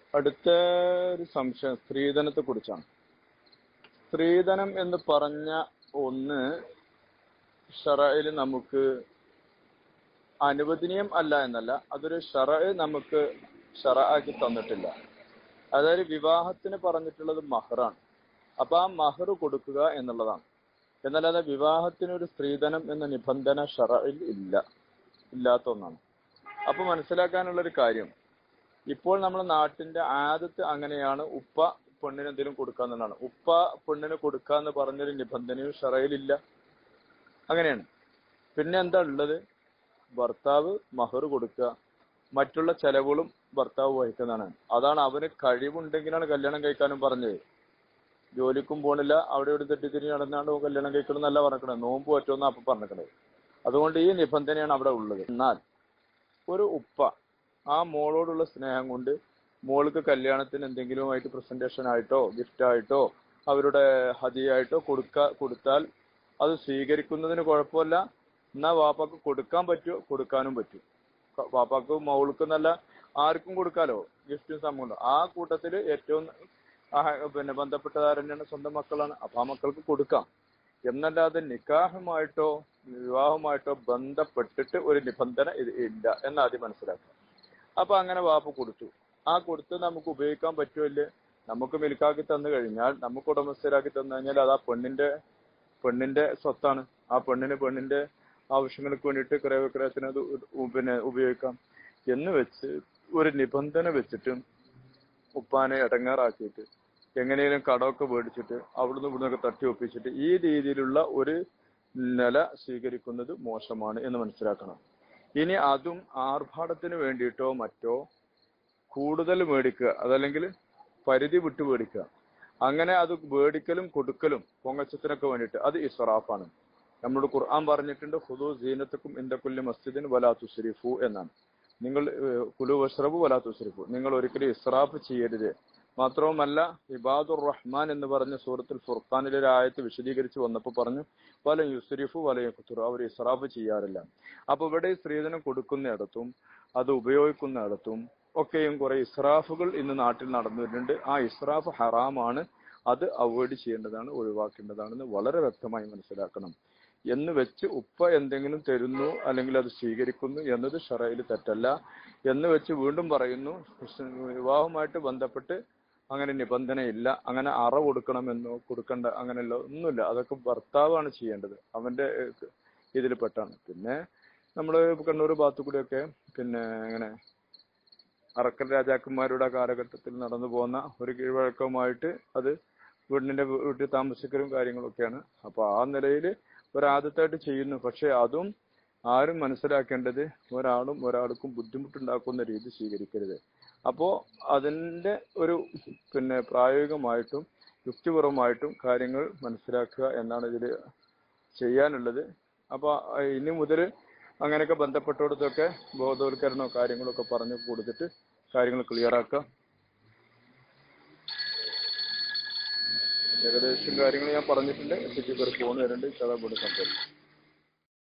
അടുത്ത ഒരു സംശയം സ്ത്രീധനത്തെ കുറിച്ചാണ് സ്ത്രീധനം എന്ന് പറഞ്ഞ ഒന്ന് ഷറയിൽ നമുക്ക് അനുവദനീയം അല്ല എന്നല്ല അതൊരു ഷറ നമുക്ക് ഷറ ആക്കി തന്നിട്ടില്ല അതായത് വിവാഹത്തിന് പറഞ്ഞിട്ടുള്ളത് മഹറാണ് അപ്പൊ ആ മഹർ കൊടുക്കുക എന്നുള്ളതാണ് എന്നല്ലാതെ വിവാഹത്തിന് ഒരു സ്ത്രീധനം എന്ന നിബന്ധന ഷറയിൽ ഇല്ല ഇല്ലാത്ത ഒന്നാണ് അപ്പൊ മനസ്സിലാക്കാനുള്ള ഒരു കാര്യം ഇപ്പോൾ നമ്മുടെ നാട്ടിന്റെ ആദത്ത് അങ്ങനെയാണ് ഉപ്പ പെണ്ണിന് എന്തെങ്കിലും കൊടുക്കാന്നുള്ളതാണ് ഉപ്പ പെണ്ണിന് കൊടുക്കാന്ന് പറഞ്ഞൊരു നിബന്ധനയും ഷറയിലില്ല അങ്ങനെയാണ് പിന്നെ എന്താ ഉള്ളത് ഭർത്താവ് മഹർ കൊടുക്കുക മറ്റുള്ള ചെലവുകളും ഭർത്താവ് വഹിക്കുന്നതാണ് അതാണ് അവന് കഴിവുണ്ടെങ്കിലാണ് കല്യാണം കഴിക്കാനും പറഞ്ഞത് ജോലിക്കും പോണില്ല അവിടെ ഇവിടെ തെറ്റിത്തിരിഞ്ഞ് നടന്നാണ്ട് ഓൻ കല്യാണം കഴിക്കണം എന്നല്ല പറഞ്ഞിക്കണത് നോമ്പ് പറ്റുമെന്ന് അപ്പൊ പറഞ്ഞിക്കണത് അതുകൊണ്ട് ഈ നിബന്ധനയാണ് അവിടെ ഉള്ളത് എന്നാൽ ഒരു ഉപ്പ ആ മോളോടുള്ള സ്നേഹം കൊണ്ട് മോൾക്ക് കല്യാണത്തിന് എന്തെങ്കിലുമായിട്ട് പ്രസന്റേഷൻ ആയിട്ടോ ഗിഫ്റ്റ് ആയിട്ടോ അവരുടെ ഹതിയായിട്ടോ കൊടുക്ക കൊടുത്താൽ അത് സ്വീകരിക്കുന്നതിന് കുഴപ്പമില്ല എന്നാ വാപ്പാക്ക് കൊടുക്കാൻ പറ്റുമോ കൊടുക്കാനും പറ്റും ക- വാപ്പാക്ക് മൗൾക്ക് നല്ല ആർക്കും കൊടുക്കാലോ ഗിഫ്റ്റും സംഭവം ആ കൂട്ടത്തിൽ ഏറ്റവും ആ പിന്നെ ബന്ധപ്പെട്ടതാരന്നെയാണ് സ്വന്തം മക്കളാണ് അപ്പൊ ആ മക്കൾക്ക് കൊടുക്കാം എന്നല്ലാതെ നിക്കാഹുമായിട്ടോ വിവാഹമായിട്ടോ ബന്ധപ്പെട്ടിട്ട് ഒരു നിബന്ധന ഇത് ഇല്ല എന്ന് ആദ്യം മനസ്സിലാക്കുക അപ്പൊ അങ്ങനെ വാപ്പ കൊടുത്തു ആ കൊടുത്ത് നമുക്ക് ഉപയോഗിക്കാൻ പറ്റുമല്ലേ നമുക്ക് മിൽക്കാക്കി തന്നു കഴിഞ്ഞാൽ നമുക്ക് ഉടമസ്ഥരാക്കി തന്നു കഴിഞ്ഞാൽ അത് ആ പെണ്ണിന്റെ പെണ്ണിന്റെ സ്വത്താണ് ആ പെണ്ണിന് പെണ്ണിന്റെ ആവശ്യങ്ങൾക്ക് വേണ്ടിയിട്ട് ക്രയവിക്രയത്തിന് അത് ഉ- പിന്നെ ഉപയോഗിക്കാം എന്ന് വെച്ച് ഒരു നിബന്ധന വെച്ചിട്ട് ഉപ്പാനെ ഇടങ്ങാറാക്കിയിട്ട് എങ്ങനെയും കടമൊക്കെ മേടിച്ചിട്ട് അവിടുന്ന് ഇവിടുന്നൊക്കെ തട്ടി ഒപ്പിച്ചിട്ട് ഈ രീതിയിലുള്ള ഒരു നില സ്വീകരിക്കുന്നത് മോശമാണ് എന്ന് മനസ്സിലാക്കണം ഇനി അതും ആർഭാടത്തിന് വേണ്ടിയിട്ടോ മറ്റോ കൂടുതൽ മേടിക്കുക അതല്ലെങ്കിൽ പരിധി വിട്ട് മേടിക്കുക അങ്ങനെ അത് മേടിക്കലും കൊടുക്കലും പൊങ്ങച്ചത്തിനൊക്കെ വേണ്ടിയിട്ട് അത് ഇസ്റാഫാണ് നമ്മളോട് ഖുർആൻ പറഞ്ഞിട്ടുണ്ട് ഹുദു സീനത്തുക്കും ഇന്ദക്കുല്ലി മസ്ജിദിൻ വലാ തുസ്രിഫു എന്നാണ് നിങ്ങൾ ഏഹ്, കുലു വഷ്റബു വലാ തുസ്രിഫു നിങ്ങൾ ഒരിക്കലും ഇസ്റാഫ് ചെയ്യരുത് മാത്രവുമല്ല ഇബാദുർ റഹ്മാൻ എന്ന് പറഞ്ഞ സൂറത്തുൽ ഫുർഖാനിലെ ഒരു ആയത്ത് വിശദീകരിച്ച് വന്നപ്പോൾ പറഞ്ഞു വല യുസ്രിഫു വല യുഖ്തുറു അവർ ഇസ്റാഫ് ചെയ്യാറില്ല അപ്പൊ ഇവിടെ സ്ത്രീധനം കൊടുക്കുന്നിടത്തും അത് ഉപയോഗിക്കുന്നിടത്തും ഒക്കെയും കുറെ ഇസ്രാഫുകൾ ഇന്ന് നാട്ടിൽ നടന്നു വരുന്നുണ്ട് ആ ഇസ്രാഫ് ഹറാമാണ് അത് അവോയ്ഡ് ചെയ്യേണ്ടതാണ് ഒഴിവാക്കേണ്ടതാണെന്ന് വളരെ വ്യക്തമായി മനസ്സിലാക്കണം എന്ന് വെച്ച് ഉപ്പ എന്തെങ്കിലും തരുന്നു അല്ലെങ്കിൽ അത് സ്വീകരിക്കുന്നു എന്നത് ഷറയിൽ തെറ്റല്ല എന്ന് വെച്ച് വീണ്ടും പറയുന്നു വിവാഹവുമായിട്ട് ബന്ധപ്പെട്ട് അങ്ങനെ നിബന്ധനയില്ല അങ്ങനെ അറ കൊടുക്കണമെന്നോ കൊടുക്കണ്ട അങ്ങനെയല്ല ഒന്നുമില്ല അതൊക്കെ ഭർത്താവാണ് ചെയ്യേണ്ടത് അവന്റെ ഏഹ്, ഇതിൽ പെട്ടാണ് പിന്നെ നമ്മള് കണ്ണൂർ ഭാഗത്തു കൂടിയൊക്കെ പിന്നെ അങ്ങനെ അറക്കൽ രാജാക്കന്മാരുടെ കാലഘട്ടത്തിൽ നടന്നു പോകുന്ന ഒരു കീഴ്വഴക്കവുമായിട്ട് അത് വീടിന്റെ വീട്ടിൽ താമസിക്കലും കാര്യങ്ങളൊക്കെയാണ് അപ്പൊ ആ നിലയിൽ ഒരാദ്യത്തായിട്ട് ചെയ്യുന്നു പക്ഷെ അതും ആരും മനസ്സിലാക്കേണ്ടത് ഒരാളും ഒരാൾക്കും ബുദ്ധിമുട്ടുണ്ടാക്കുന്ന രീതി സ്വീകരിക്കരുത് അപ്പോ അതിന്റെ ഒരു പിന്നെ പ്രായോഗികമായിട്ടും യുക്തിപരമായിട്ടും കാര്യങ്ങൾ മനസ്സിലാക്കുക എന്നാണ് ഇതിൽ ചെയ്യാനുള്ളത് അപ്പൊ അഹ് ഇനി മുതൽ അങ്ങനെയൊക്കെ ബന്ധപ്പെട്ടോടത്തൊക്കെ ബോധവൽക്കരണോ കാര്യങ്ങളൊക്കെ പറഞ്ഞു കൊടുത്തിട്ട് കാര്യങ്ങൾ ക്ലിയർ ആക്കുക ഏകദേശം കാര്യങ്ങൾ ഞാൻ പറഞ്ഞിട്ടുണ്ട് എനിക്ക് ഒരു ഫോൺ വരുന്നുണ്ട് ചതാ സംസാരിക്കും